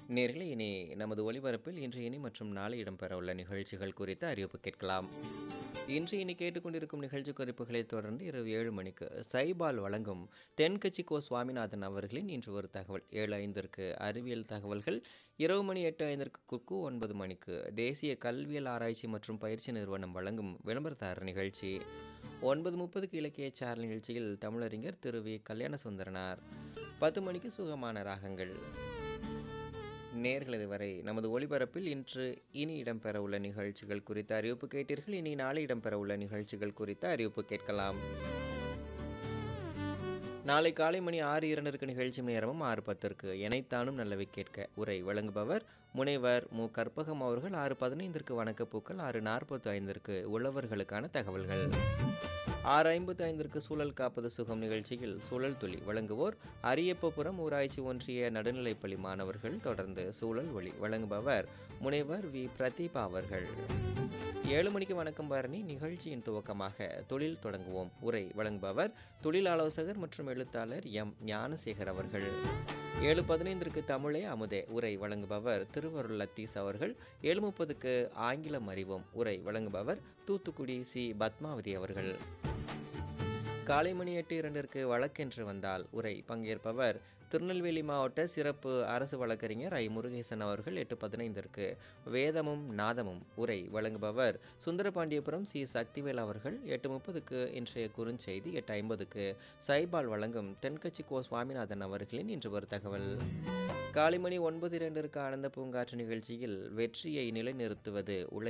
நேர்களே இனி நமது ஒலிபரப்பில் இன்று இனி மற்றும் நாளை இடம்பெறவுள்ள நிகழ்ச்சிகள் குறித்த அறிவிப்பு கேட்கலாம் இன்று இனி கேட்டுக்கொண்டிருக்கும் நிகழ்ச்சி குறிப்புகளை தொடர்ந்து இரவு ஏழு மணிக்கு சைபால் வழங்கும் தென்கட்சி கோ சுவாமிநாதன் அவர்களின் இன்று ஒரு தகவல் ஏழு ஐந்திற்கு அறிவியல் தகவல்கள் இரவு மணி எட்டு ஐந்திற்கு குக்கு ஒன்பது மணிக்கு தேசிய கல்வியல் ஆராய்ச்சி மற்றும் பயிற்சி நிறுவனம் வழங்கும் விளம்பரதார நிகழ்ச்சி ஒன்பது முப்பதுக்கு இலக்கிய சார் நிகழ்ச்சியில் தமிழறிஞர் திரு வி கல்யாண சுந்தரனார் பத்து மணிக்கு சுகமான ராகங்கள் நேர்கள் இதுவரை நமது ஒளிபரப்பில் இன்று இனி இடம்பெறவுள்ள நிகழ்ச்சிகள் குறித்த அறிவிப்பு கேட்டீர்கள் இனி நாளை இடம்பெறவுள்ள நிகழ்ச்சிகள் குறித்த அறிவிப்பு கேட்கலாம் நாளை காலை மணி ஆறு இரண்டிற்கு நிகழ்ச்சி நேரமும் ஆறு பத்திற்கு எனைத்தானும் நல்லவை கேட்க உரை வழங்குபவர் முனைவர் மு கற்பகம் அவர்கள் ஆறு பதினைந்திற்கு வணக்கப்பூக்கள் ஆறு நாற்பத்தி ஐந்திற்கு உழவர்களுக்கான தகவல்கள் ஆறு ஐம்பத்தி ஐந்திற்கு சூழல் காப்பது சுகம் நிகழ்ச்சியில் சூழல் துளி வழங்குவோர் அரியப்பபுரம் ஊராட்சி ஒன்றிய நடுநிலைப்பள்ளி மாணவர்கள் தொடர்ந்து சூழல் ஒளி வழங்குபவர் முனைவர் வி பிரதீபா அவர்கள் ஏழு மணிக்கு வணக்கம் பரணி நிகழ்ச்சியின் துவக்கமாக தொழில் தொடங்குவோம் உரை வழங்குபவர் தொழில் ஆலோசகர் மற்றும் எழுத்தாளர் எம் ஞானசேகர் அவர்கள் ஏழு பதினைந்திற்கு தமிழே அமுதே உரை வழங்குபவர் திருவருள் லத்தீஸ் அவர்கள் ஏழு முப்பதுக்கு ஆங்கிலம் அறிவோம் உரை வழங்குபவர் தூத்துக்குடி சி பத்மாவதி அவர்கள் காலை மணி எட்டு இரண்டிற்கு வழக்கென்று வந்தால் உரை பங்கேற்பவர் திருநெல்வேலி மாவட்ட சிறப்பு அரசு வழக்கறிஞர் ஐ முருகேசன் அவர்கள் எட்டு பதினைந்திற்கு வேதமும் நாதமும் உரை வழங்குபவர் சுந்தரபாண்டியபுரம் சி சக்திவேல் அவர்கள் எட்டு முப்பதுக்கு இன்றைய குறுஞ்செய்தி எட்டு ஐம்பதுக்கு சைபால் வழங்கும் தென்கட்சி கோ சுவாமிநாதன் அவர்களின் இன்று ஒரு தகவல் காலை மணி ஒன்பது இரண்டிற்கு ஆனந்த பூங்காற்று நிகழ்ச்சியில் வெற்றியை நிலைநிறுத்துவது உழை